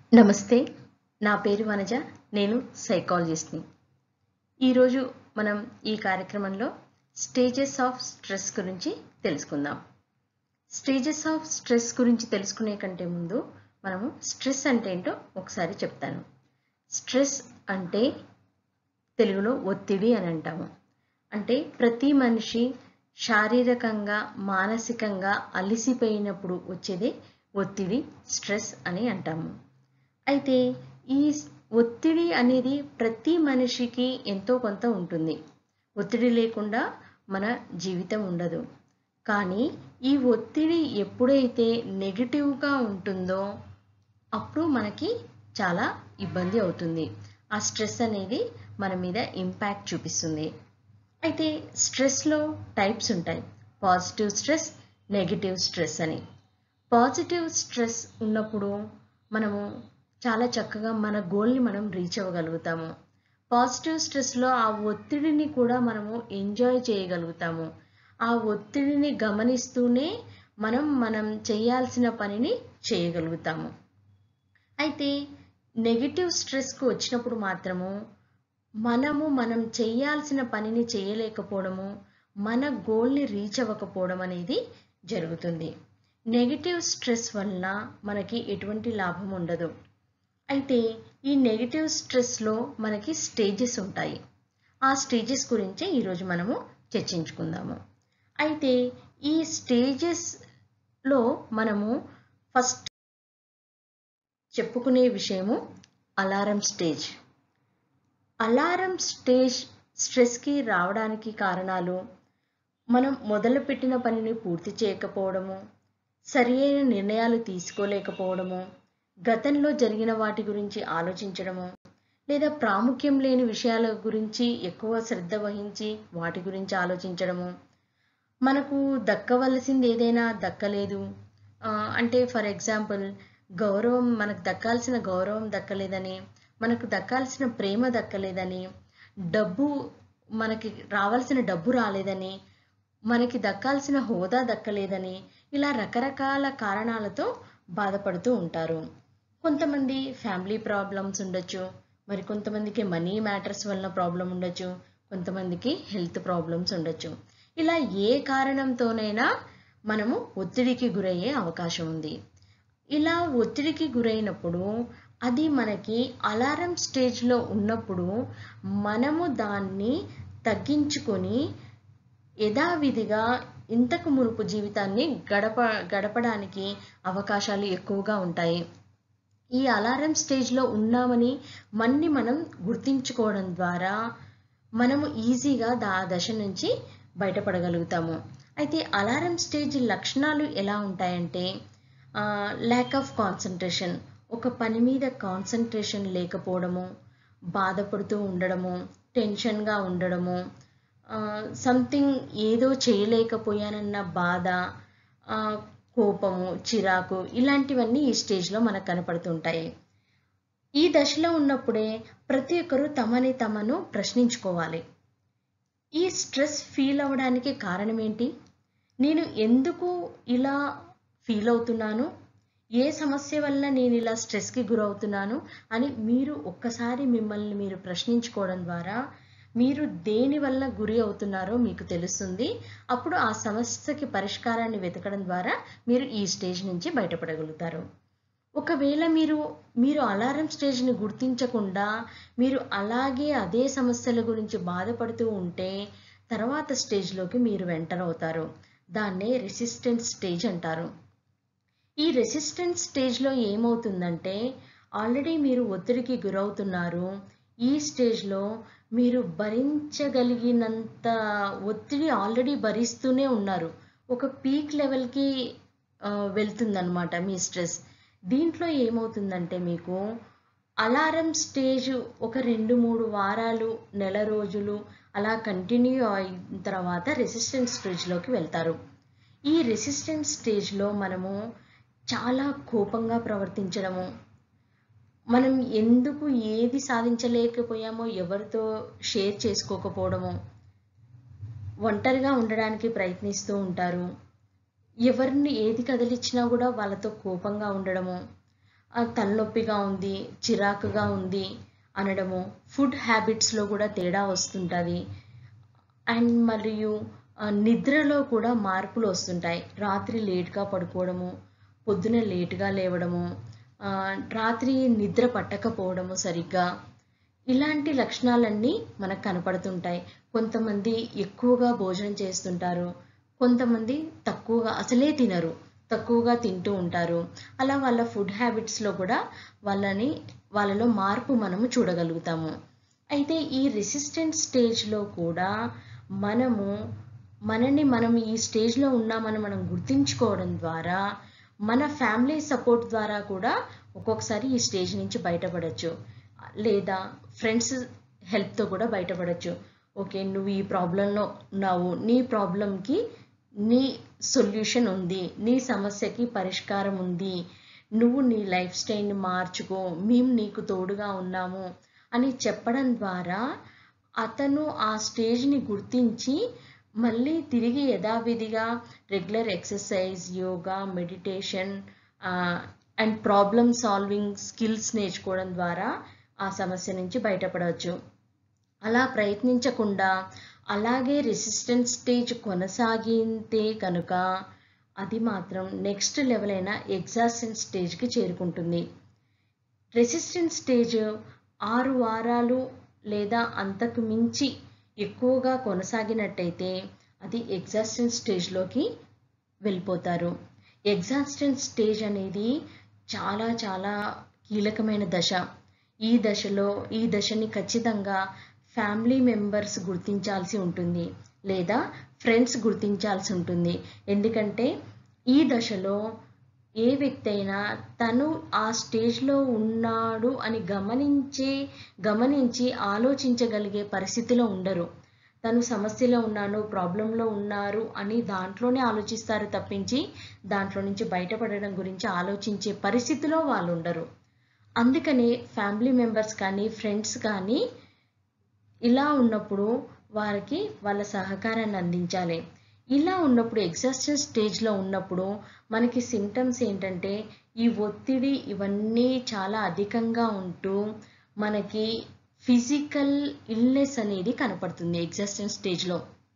నమస్తే నా పేరు వనజ నేను సైకాలజిస్ట్ని ఈరోజు మనం ఈ కార్యక్రమంలో స్టేజెస్ ఆఫ్ స్ట్రెస్ గురించి తెలుసుకుందాం స్టేజెస్ ఆఫ్ స్ట్రెస్ గురించి తెలుసుకునే కంటే ముందు మనము స్ట్రెస్ అంటే ఏంటో ఒకసారి చెప్తాను స్ట్రెస్ అంటే తెలుగులో ఒత్తిడి అని అంటాము అంటే ప్రతి మనిషి శారీరకంగా మానసికంగా అలసిపోయినప్పుడు వచ్చేదే ఒత్తిడి స్ట్రెస్ అని అంటాము అయితే ఈ ఒత్తిడి అనేది ప్రతి మనిషికి ఎంతో కొంత ఉంటుంది ఒత్తిడి లేకుండా మన జీవితం ఉండదు కానీ ఈ ఒత్తిడి ఎప్పుడైతే నెగిటివ్గా ఉంటుందో అప్పుడు మనకి చాలా ఇబ్బంది అవుతుంది ఆ స్ట్రెస్ అనేది మన మీద ఇంపాక్ట్ చూపిస్తుంది అయితే స్ట్రెస్లో టైప్స్ ఉంటాయి పాజిటివ్ స్ట్రెస్ నెగిటివ్ స్ట్రెస్ అని పాజిటివ్ స్ట్రెస్ ఉన్నప్పుడు మనము చాలా చక్కగా మన గోల్ని మనం రీచ్ అవ్వగలుగుతాము పాజిటివ్ స్ట్రెస్లో ఆ ఒత్తిడిని కూడా మనము ఎంజాయ్ చేయగలుగుతాము ఆ ఒత్తిడిని గమనిస్తూనే మనం మనం చేయాల్సిన పనిని చేయగలుగుతాము అయితే నెగిటివ్ స్ట్రెస్కు వచ్చినప్పుడు మాత్రము మనము మనం చేయాల్సిన పనిని చేయలేకపోవడము మన గోల్ని రీచ్ అవ్వకపోవడం అనేది జరుగుతుంది నెగిటివ్ స్ట్రెస్ వల్ల మనకి ఎటువంటి లాభం ఉండదు అయితే ఈ నెగిటివ్ స్ట్రెస్లో మనకి స్టేజెస్ ఉంటాయి ఆ స్టేజెస్ గురించే ఈరోజు మనము చర్చించుకుందాము అయితే ఈ స్టేజెస్లో మనము ఫస్ట్ చెప్పుకునే విషయము అలారం స్టేజ్ అలారం స్టేజ్ స్ట్రెస్కి రావడానికి కారణాలు మనం మొదలుపెట్టిన పనిని పూర్తి చేయకపోవడము సరి అయిన నిర్ణయాలు తీసుకోలేకపోవడము గతంలో జరిగిన వాటి గురించి ఆలోచించడము లేదా ప్రాముఖ్యం లేని విషయాల గురించి ఎక్కువ శ్రద్ధ వహించి వాటి గురించి ఆలోచించడము మనకు దక్కవలసింది ఏదైనా దక్కలేదు అంటే ఫర్ ఎగ్జాంపుల్ గౌరవం మనకు దక్కాల్సిన గౌరవం దక్కలేదని మనకు దక్కాల్సిన ప్రేమ దక్కలేదని డబ్బు మనకి రావాల్సిన డబ్బు రాలేదని మనకి దక్కాల్సిన హోదా దక్కలేదని ఇలా రకరకాల కారణాలతో బాధపడుతూ ఉంటారు కొంతమంది ఫ్యామిలీ ప్రాబ్లమ్స్ ఉండొచ్చు మరి కొంతమందికి మనీ మ్యాటర్స్ వలన ప్రాబ్లం ఉండొచ్చు కొంతమందికి హెల్త్ ప్రాబ్లమ్స్ ఉండొచ్చు ఇలా ఏ కారణంతోనైనా మనము ఒత్తిడికి గురయ్యే అవకాశం ఉంది ఇలా ఒత్తిడికి గురైనప్పుడు అది మనకి అలారం స్టేజ్లో ఉన్నప్పుడు మనము దాన్ని తగ్గించుకొని యథావిధిగా ఇంతకు మునుపు జీవితాన్ని గడప గడపడానికి అవకాశాలు ఎక్కువగా ఉంటాయి ఈ అలారం స్టేజ్లో ఉన్నామని మన్ని మనం గుర్తించుకోవడం ద్వారా మనము ఈజీగా దా దశ నుంచి బయటపడగలుగుతాము అయితే అలారం స్టేజ్ లక్షణాలు ఎలా ఉంటాయంటే ల్యాక్ ఆఫ్ కాన్సన్ట్రేషన్ ఒక పని మీద కాన్సన్ట్రేషన్ లేకపోవడము బాధపడుతూ ఉండడము టెన్షన్గా ఉండడము సంథింగ్ ఏదో చేయలేకపోయానన్న బాధ కోపము చిరాకు ఇలాంటివన్నీ ఈ స్టేజ్లో మనకు కనపడుతుంటాయి ఈ దశలో ఉన్నప్పుడే ప్రతి ఒక్కరూ తమని తమను ప్రశ్నించుకోవాలి ఈ స్ట్రెస్ ఫీల్ అవ్వడానికి కారణం ఏంటి నేను ఎందుకు ఇలా ఫీల్ అవుతున్నాను ఏ సమస్య వల్ల నేను ఇలా స్ట్రెస్కి గురవుతున్నాను అని మీరు ఒక్కసారి మిమ్మల్ని మీరు ప్రశ్నించుకోవడం ద్వారా మీరు దేని వల్ల గురి అవుతున్నారో మీకు తెలుస్తుంది అప్పుడు ఆ సమస్యకి పరిష్కారాన్ని వెతకడం ద్వారా మీరు ఈ స్టేజ్ నుంచి బయటపడగలుగుతారు ఒకవేళ మీరు మీరు అలారం స్టేజ్ని గుర్తించకుండా మీరు అలాగే అదే సమస్యల గురించి బాధపడుతూ ఉంటే తర్వాత స్టేజ్లోకి మీరు ఎంటర్ అవుతారు దాన్నే రెసిస్టెన్స్ స్టేజ్ అంటారు ఈ రెసిస్టెన్స్ స్టేజ్లో ఏమవుతుందంటే ఆల్రెడీ మీరు ఒత్తిడికి గురవుతున్నారు ఈ స్టేజ్లో మీరు భరించగలిగినంత ఒత్తిడి ఆల్రెడీ భరిస్తూనే ఉన్నారు ఒక పీక్ లెవెల్కి వెళ్తుందనమాట మీ స్ట్రెస్ దీంట్లో ఏమవుతుందంటే మీకు అలారం స్టేజ్ ఒక రెండు మూడు వారాలు నెల రోజులు అలా కంటిన్యూ అయిన తర్వాత రెసిస్టెన్స్ స్టేజ్లోకి వెళ్తారు ఈ రెసిస్టెన్స్ స్టేజ్లో మనము చాలా కోపంగా ప్రవర్తించడము మనం ఎందుకు ఏది సాధించలేకపోయామో ఎవరితో షేర్ చేసుకోకపోవడము ఒంటరిగా ఉండడానికి ప్రయత్నిస్తూ ఉంటారు ఎవరిని ఏది కదిలిచ్చినా కూడా వాళ్ళతో కోపంగా ఉండడము ఆ, తలనొప్పిగా ఉంది చిరాకుగా ఉంది అనడము ఫుడ్ హ్యాబిట్స్లో కూడా తేడా వస్తుంటుంది అండ్ మరియు ఆ, నిద్రలో కూడా మార్పులు వస్తుంటాయి రాత్రి లేట్గా పడుకోవడము పొద్దున లేట్గా లేవడము ఆ, రాత్రి నిద్ర పట్టకపోవడము సరిగ్గా ఇలాంటి లక్షణాలన్నీ మనకు కనపడుతుంటాయి కొంతమంది ఎక్కువగా భోజనం చేస్తుంటారు కొంతమంది తక్కువగా అసలే తినరు తక్కువగా తింటూ ఉంటారు అలా వాళ్ళ ఫుడ్ హ్యాబిట్స్లో కూడా వాళ్ళని వాళ్ళలో మార్పు మనము చూడగలుగుతాము అయితే ఈ రెసిస్టెంట్ స్టేజ్లో కూడా మనము మనని మనం ఈ స్టేజ్లో ఉన్నామని మనం గుర్తించుకోవడం ద్వారా మన ఫ్యామిలీ సపోర్ట్ ద్వారా కూడా ఒక్కొక్కసారి ఈ స్టేజ్ నుంచి బయటపడచ్చు లేదా ఫ్రెండ్స్ హెల్ప్తో కూడా బయటపడచ్చు ఓకే నువ్వు ఈ ప్రాబ్లంలో ఉన్నావు నీ ప్రాబ్లంకి నీ సొల్యూషన్ ఉంది నీ సమస్యకి పరిష్కారం ఉంది నువ్వు నీ లైఫ్ స్టైల్ని మార్చుకో మేము నీకు తోడుగా ఉన్నాము అని చెప్పడం ద్వారా అతను ఆ స్టేజ్ని గుర్తించి మళ్ళీ తిరిగి యథావిధిగా regular exercise yoga meditation and problem solving skills నేర్చుకోవడం ద్వారా ఆ సమస్య నుంచి బయటపడవచ్చు అలా ప్రయత్నించకుండా అలాగే రెసిస్టెన్స్ స్టేజ్ కొనసాగితే కనుక అది మాత్రం నెక్స్ట్ లెవెల్ అయిన ఎగ్జాస్టెన్ స్టేజ్కి చేరుకుంటుంది రెసిస్టెన్స్ స్టేజ్ ఆరు వారాలు లేదా అంతకు మించి ఎక్కువగా కొనసాగినట్టయితే అది ఎగ్జాస్టెన్స్ స్టేజ్లోకి వెళ్ళిపోతారు ఎగ్జాస్టెన్స్ స్టేజ్ అనేది చాలా చాలా కీలకమైన దశ ఈ దశలో ఈ దశని ఖచ్చితంగా ఫ్యామిలీ మెంబర్స్ గుర్తించాల్సి ఉంటుంది లేదా ఫ్రెండ్స్ గుర్తించాల్సి ఉంటుంది ఎందుకంటే ఈ దశలో ఏ వ్యక్తి అయినా తను ఆ స్టేజ్లో ఉన్నాడు అని గమనించే గమనించి ఆలోచించగలిగే పరిస్థితిలో ఉండరు తను సమస్యలో ఉన్నాను ప్రాబ్లంలో ఉన్నారు అని దాంట్లోనే ఆలోచిస్తారు తప్పించి దాంట్లో నుంచి బయటపడడం గురించి ఆలోచించే పరిస్థితిలో వాళ్ళు ఉండరు అందుకని ఫ్యామిలీ మెంబర్స్ కానీ ఫ్రెండ్స్ కానీ ఇలా ఉన్నప్పుడు వారికి వాళ్ళ సహకారాన్ని అందించాలి ఇలా ఉన్నప్పుడు ఎగ్జాస్టన్ స్టేజ్లో ఉన్నప్పుడు మనకి సిమ్టమ్స్ ఏంటంటే ఈ ఒత్తిడి ఇవన్నీ చాలా అధికంగా ఉంటూ మనకి ఫిజికల్ ఇల్నెస్ అనేది కనపడుతుంది ఎగ్జాస్టన్ స్టేజ్లో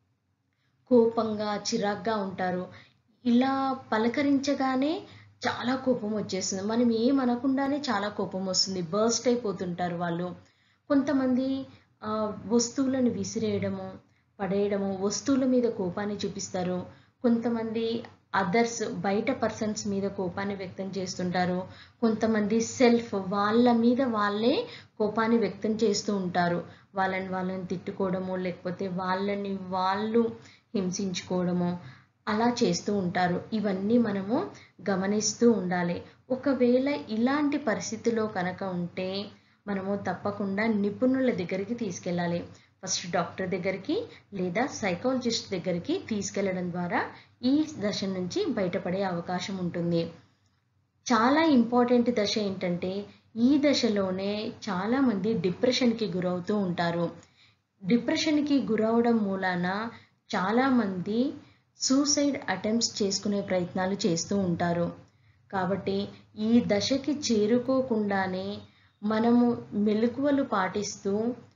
కోపంగా చిరాగ్గా ఉంటారు ఇలా పలకరించగానే చాలా కోపం వచ్చేస్తుంది మనం ఏం అనకుండానే చాలా కోపం వస్తుంది బర్స్ట్ అయిపోతుంటారు వాళ్ళు కొంతమంది ఆ, వస్తువులను విసిరేయడము పడేయడము వస్తువుల మీద కోపాన్ని చూపిస్తారు కొంతమంది అదర్స్ బయట పర్సన్స్ మీద కోపాన్ని వ్యక్తం చేస్తుంటారు కొంతమంది సెల్ఫ్ వాళ్ళ మీద వాళ్ళే కోపాన్ని వ్యక్తం చేస్తూ ఉంటారు వాళ్ళని వాళ్ళని తిట్టుకోవడము లేకపోతే వాళ్ళని వాళ్ళు హింసించుకోవడము అలా చేస్తూ ఉంటారు ఇవన్నీ మనము గమనిస్తూ ఉండాలి ఒకవేళ ఇలాంటి పరిస్థితిలో కనుక ఉంటే మనము తప్పకుండా నిపుణుల దగ్గరికి తీసుకెళ్ళాలి ఫస్ట్ డాక్టర్ దగ్గరికి లేదా సైకాలజిస్ట్ దగ్గరికి తీసుకెళ్లడం ద్వారా ఈ దశ నుంచి బయటపడే అవకాశం ఉంటుంది చాలా ఇంపార్టెంట్ దశ ఏంటంటే ఈ దశలోనే చాలామంది డిప్రెషన్కి గురవుతూ ఉంటారు డిప్రెషన్కి గురవడం మూలాన చాలామంది సూసైడ్ అటెంప్ట్స్ చేసుకునే ప్రయత్నాలు చేస్తూ ఉంటారు కాబట్టి ఈ దశకి చేరుకోకుండానే మనము మెలకువలు పాటిస్తూ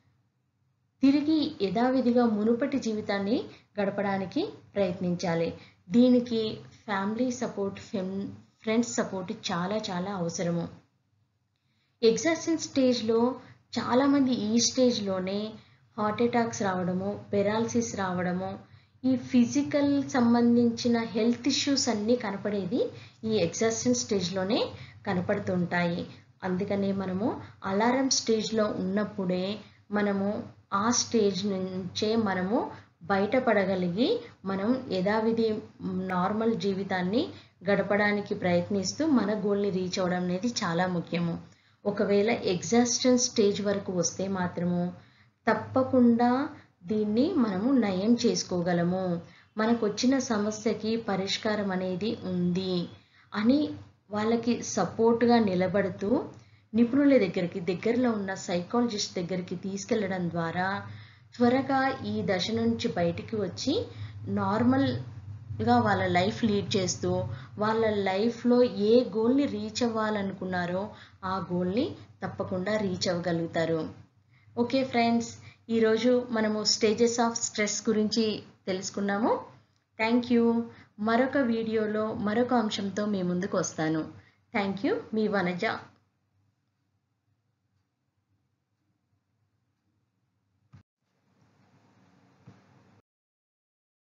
తిరిగి యథావిధిగా మునుపటి జీవితాన్ని గడపడానికి ప్రయత్నించాలి దీనికి ఫ్యామిలీ సపోర్ట్ ఫ్రెండ్స్ సపోర్ట్ చాలా చాలా అవసరము ఎగ్జాస్టిన్ స్టేజ్లో చాలామంది ఈ స్టేజ్లోనే హార్ట్ అటాక్స్ రావడము పెరాలసిస్ రావడము ఈ ఫిజికల్ సంబంధించిన హెల్త్ ఇష్యూస్ అన్నీ కనపడేది ఈ ఎగ్జాస్టిన్ స్టేజ్లోనే కనపడుతుంటాయి అందుకనే మనము అలారం స్టేజ్లో ఉన్నప్పుడే మనము ఆ స్టేజ్ నుంచే మనము బయటపడగలిగి మనం యథావిధి నార్మల్ జీవితాన్ని గడపడానికి ప్రయత్నిస్తూ మన గోల్ని రీచ్ అవ్వడం అనేది చాలా ముఖ్యము ఒకవేళ ఎగ్జాస్టన్ స్టేజ్ వరకు వస్తే మాత్రము తప్పకుండా దీన్ని మనము నయం చేసుకోగలము మనకు వచ్చిన సమస్యకి పరిష్కారం అనేది ఉంది అని వాళ్ళకి సపోర్ట్గా నిలబడుతూ నిపుణుల దగ్గరికి దగ్గరలో ఉన్న సైకాలజిస్ట్ దగ్గరికి తీసుకెళ్లడం ద్వారా త్వరగా ఈ దశ నుంచి బయటికి వచ్చి నార్మల్ గా వాళ్ళ లైఫ్ లీడ్ చేస్తూ వాళ్ళ లైఫ్లో ఏ గోల్ని రీచ్ అవ్వాలనుకున్నారో ఆ గోల్ని తప్పకుండా రీచ్ అవ్వగలుగుతారు ఓకే ఫ్రెండ్స్ ఈరోజు మనము స్టేజెస్ ఆఫ్ స్ట్రెస్ గురించి తెలుసుకున్నాము థ్యాంక్ యూ మరొక వీడియోలో మరొక అంశంతో మీ ముందుకు వస్తాను థ్యాంక్ యూ మీ వనజ